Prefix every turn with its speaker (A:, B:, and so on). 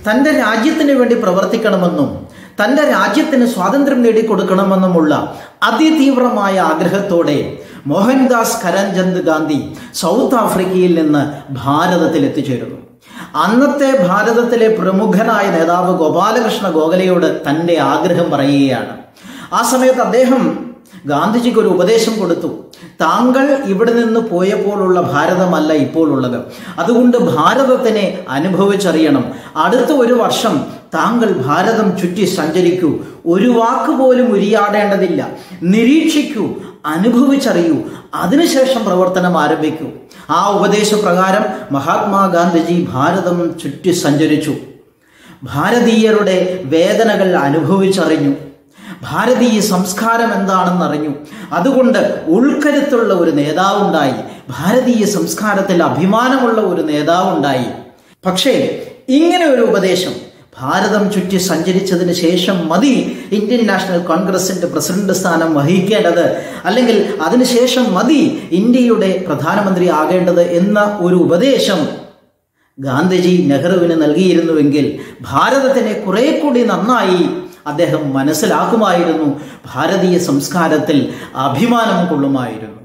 A: തൻ്റെ രാജ്യത്തിന് വേണ്ടി പ്രവർത്തിക്കണമെന്നും തൻ്റെ രാജ്യത്തിന് സ്വാതന്ത്ര്യം നേടിക്കൊടുക്കണമെന്നുമുള്ള അതിതീവ്രമായ ആഗ്രഹത്തോടെ മോഹൻദാസ് കരംചന്ദ് ഗാന്ധി സൗത്ത് ആഫ്രിക്കയിൽ നിന്ന് ഭാരതത്തിൽ എത്തിച്ചേരുന്നു അന്നത്തെ ഭാരതത്തിലെ പ്രമുഖനായ നേതാവ് ഗോപാലകൃഷ്ണ ഗോഖലെയോട് തൻ്റെ ആഗ്രഹം പറയുകയാണ് ആ സമയത്ത് അദ്ദേഹം ഗാന്ധിജിക്ക് ഒരു ഉപദേശം കൊടുത്തു താങ്കൾ ഇവിടെ നിന്ന് പോയപ്പോഴുള്ള ഭാരതമല്ല ഇപ്പോൾ ഉള്ളത് അതുകൊണ്ട് ഭാരതത്തിനെ അനുഭവിച്ചറിയണം അടുത്ത ഒരു വർഷം താങ്കൾ ഭാരതം ചുറ്റി സഞ്ചരിക്കൂ ഒരു വാക്ക് പോലും ഉരിയാടേണ്ടതില്ല നിരീക്ഷിക്കൂ അനുഭവിച്ചറിയൂ അതിനുശേഷം പ്രവർത്തനം ആരംഭിക്കൂ ആ ഉപദേശപ്രകാരം മഹാത്മാഗാന്ധിജി ഭാരതം ചുറ്റി സഞ്ചരിച്ചു ഭാരതീയരുടെ വേദനകൾ അനുഭവിച്ചറിഞ്ഞു ഭാരതീയ സംസ്കാരം എന്താണെന്നറിഞ്ഞു അതുകൊണ്ട് ഉൾക്കരുത്തുള്ള ഒരു നേതാവുണ്ടായി ഭാരതീയ സംസ്കാരത്തിൽ അഭിമാനമുള്ള ഒരു നേതാവുണ്ടായി പക്ഷേ ഇങ്ങനെ ഒരു ഉപദേശം ഭാരതം ചുറ്റി സഞ്ചരിച്ചതിന് ശേഷം മതി ഇന്ത്യൻ നാഷണൽ കോൺഗ്രസിന്റെ പ്രസിഡന്റ് സ്ഥാനം വഹിക്കേണ്ടത് അല്ലെങ്കിൽ അതിനുശേഷം മതി ഇന്ത്യയുടെ പ്രധാനമന്ത്രി ആകേണ്ടത് എന്ന ഒരു ഉപദേശം ഗാന്ധിജി നെഹ്റുവിന് നൽകിയിരുന്നുവെങ്കിൽ ഭാരതത്തിനെ കുറെ കൂടി നന്നായി അദ്ദേഹം മനസ്സിലാക്കുമായിരുന്നു ഭാരതീയ സംസ്കാരത്തിൽ അഭിമാനം കൊള്ളുമായിരുന്നു